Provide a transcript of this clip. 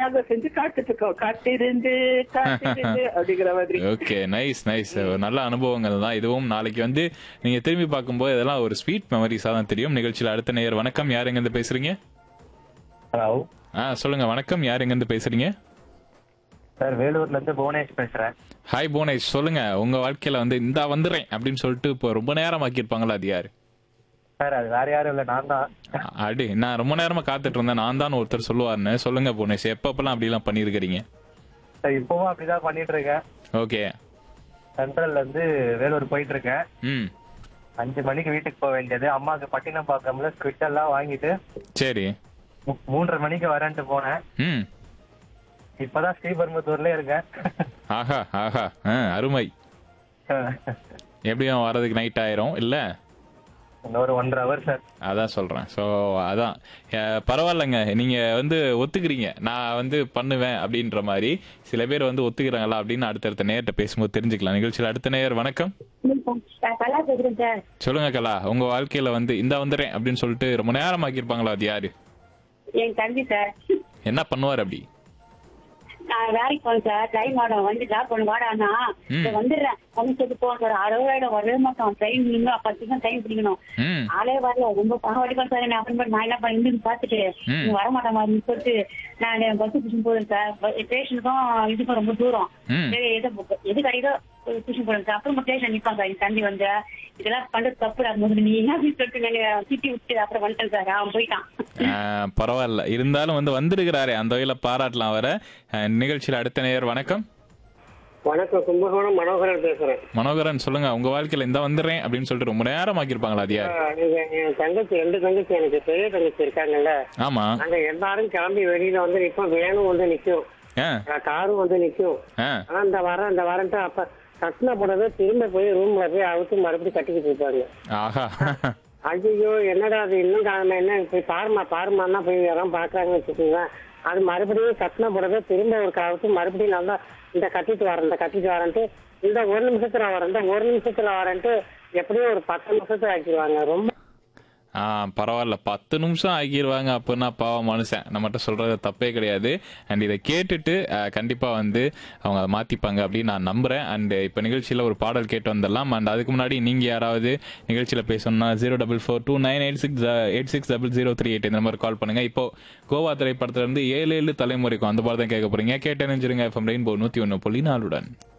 தியாகம் செஞ்சு காத்துட்டு இருக்கோம் காத்திருந்து காத்திருந்து அப்படிங்கிற மாதிரி ஓகே நைஸ் நைஸ் நல்ல அனுபவங்கள் தான் இதுவும் நாளைக்கு வந்து நீங்க திரும்பி பார்க்கும்போது இதெல்லாம் ஒரு ஸ்வீட் மெமரிஸா தான் தெரியும் நிகழ்ச்சியில் அடுத்த நேயர் வணக்கம் யார் எங்க இருந்து பேசுறீங்க ஹலோ ஆ சொல்லுங்க வணக்கம் யார் எங்க இருந்து பேசுறீங்க சார் வேலூர்ல இருந்து புவனேஷ் பேசுறேன் ஹாய் புவனேஷ் சொல்லுங்க உங்க வாழ்க்கையில வந்து இந்தா வந்துடுறேன் அப்படின்னு சொல்லிட்டு இப்போ ரொம்ப நேரம் ஆக்கியிருப்பாங்களா அது யாரு சார் அது வேற யாரும் இல்ல நான் தான் அடி நான் ரொம்ப நேரமா காத்துட்டு இருந்தேன் நான் தான் ஒருத்தர் சொல்லுவாருன்னு சொல்லுங்க புவனேஷ் எப்பப்பெல்லாம் அப்படிலாம் பண்ணியிருக்கிறீங்க சார் இப்பவும் அப்படிதான் பண்ணிட்டு இருக்கேன் ஓகே சென்ட்ரல்ல இருந்து வேலூர் போயிட்டு இருக்கேன் ம் அஞ்சு மணிக்கு வீட்டுக்கு போக வேண்டியது அம்மாவுக்கு பட்டினம் பார்க்கல ஸ்குவிட் எல்லாம் வாங்கிட்டு சரி மூ- மூன்றரை மணிக்கு வரேன்ட்டு போனேன் ம் இப்பதான் ஸ்ரீபெரும்புத்தூர்ல இருக்கேன் ஆஹா ஆஹா ஆ அருமை எப்படியும் வர்றதுக்கு நைட் ஆயிரும் இல்ல இன்னொரு ஒன்றரை ஹவர் சார் அதான் சொல்றேன் ஸோ அதான் அஹ், பரவாயில்லைங்க நீங்க வந்து ஒத்துக்கிறீங்க நான் வந்து பண்ணுவேன் அப்படின்ற மாதிரி சில பேர் வந்து ஒத்துக்கிறாங்களா அப்படின்னு அடுத்தடுத்த நேர்கிட்ட பேசும்போது தெரிஞ்சுக்கலாம் நிகழ்ச்சியில் அடுத்த நேயர் வணக்கம் கலா பேசுறேன் சார் சொல்லுங்க கலா உங்க வாழ்க்கையில வந்து இந்த வந்துடுறேன் அப்படின்னு சொல்லிட்டு ரொம்ப நேரம் ஆக்கியிருப்பாங்களா அது யாரு என் தம்பி சார் என்ன பண்ணுவார் அப்படி நான் வேலைக்கு போனேன் சார் டைம் ஆடும் வந்து டிராப் பண்ண வாடானா ம். இப்ப வந்துடுறேன் வந்து சொல்லி போவேன் சார் அறுபதாயிரம் வரவே மாட்டோம் டைம் இன்னும் பத்து நிமிஷம் டைம் பிடிக்கணும் ம் ஆளே வரல ரொம்ப பகவாடிக்கும் சார் நான் அப்புறம் நான் என்ன பண்ணி பார்த்துட்டு ம். நீ வரமாட்டேன் மாதிரி சொல்லிட்டு நான் பஸ் டியூஷன் போறேன் சார் ஸ்டேஷனுக்கும் இதுக்கும் ரொம்ப தூரம் ம். சரி எது எது கிடைக்குதோ டியூஷன் போறேன் சார் அப்புறம் ஸ்டேஷன் நிப்பான் சார் என் தம்பி வந்து இதெல்லாம் பண்றது தப்பு முதல்ல நீ என்ன அப்படின்னு சொல்லிட்டு நான் திட்டி விட்டு அப்புறம் வந்துட்டேன் சார் அவன் போயிட்டான் ஆஹ், பரவாயில்ல இருந்தாலும் வந்து வந்திருக்கிறாரே அந்த வகையில பாராட்டலாம் வர அஹ், நிகழ்ச்சியில் அடுத்த நேயர் வணக்கம் வணக்கம் கும்பகோணம் மனோகரன் பேசுறேன் மனோகரன் சொல்லுங்க உங்க வாழ்க்கையில இந்த வந்துடுறேன் அப்படின்னு சொல்லிட்டு ரொம்ப நேரம் ஆக்கியிருப்பாங்களா அது யாரு நீங்க என் தங்கச்சி ரெண்டு தங்கச்சி எனக்கு பெரிய தங்கச்சி இருக்காங்கல்ல ஆமா நாங்க எல்லாரும் கிளம்பி வெளியில வந்து நிப்போம் வேனும் வந்து நிக்கும் ஆ காரும் வந்து நிக்கும் ஆ ஆனா இந்த வாரம் இந்த வாரம்ட்டு அப்ப கட்டின போனதை திரும்ப போய் ரூம்ல போய் அவுத்து மறுபடியும் கட்டிக்கிட்டு இருப்பாங்க ஆஹா ஐயோ என்னடா அது இன்னும் காரணம் என்ன போய் பாருமா பாருமான்னா போய் யாரும் பாக்குறாங்கன்னு வச்சுக்கோங்களேன் அது மறுபடியும் கட்டின போனதை திரும்ப ஒரு கவுத்து மறுபடியும் நல்லா இந்த கட்டிட்டு வரேன் இந்த கட்டிட்டு வரேன்ட்டு இந்த ஒரு நிமிஷத்துல வரேன் இந்த ஒரு நிமிஷத்துல வரேன்ட்டு எப்படியும் ஒரு பத்து நிமிஷத்துல ஆக்கிடுவாங்க ரொம்ப ஆ பரவாயில்ல பத்து நிமிஷம் ஆக்கிடுவாங்க அப்படின்னா பாவம் மனுஷன் நம்மகிட்ட சொல்றது தப்பே கிடையாது அண்ட் இதை கேட்டுட்டு அஹ், கண்டிப்பா வந்து அவங்க அதை மாத்திப்பாங்க அப்படின்னு நான் நம்புறேன் அண்ட் இப்போ நிகழ்ச்சியில ஒரு பாடல் கேட்டு வந்துடலாம் அண்ட் அதுக்கு முன்னாடி நீங்க யாராவது நிகழ்ச்சியில பேசணும்னா zero double four two nine eight six eight six double zero three eight இந்த மாதிரி கால் பண்ணுங்க இப்போ கோவா திரைப்படத்துல இருந்து ஏழு ஏழு தலைமுறைக்கும் அந்த பாடம் தான் கேட்க போறீங்க கேட்டு நினைச்சிருங்க எஃப்எம் ரெயின்போ நூத்தி ஒன்று புள்ளி நாலுடன்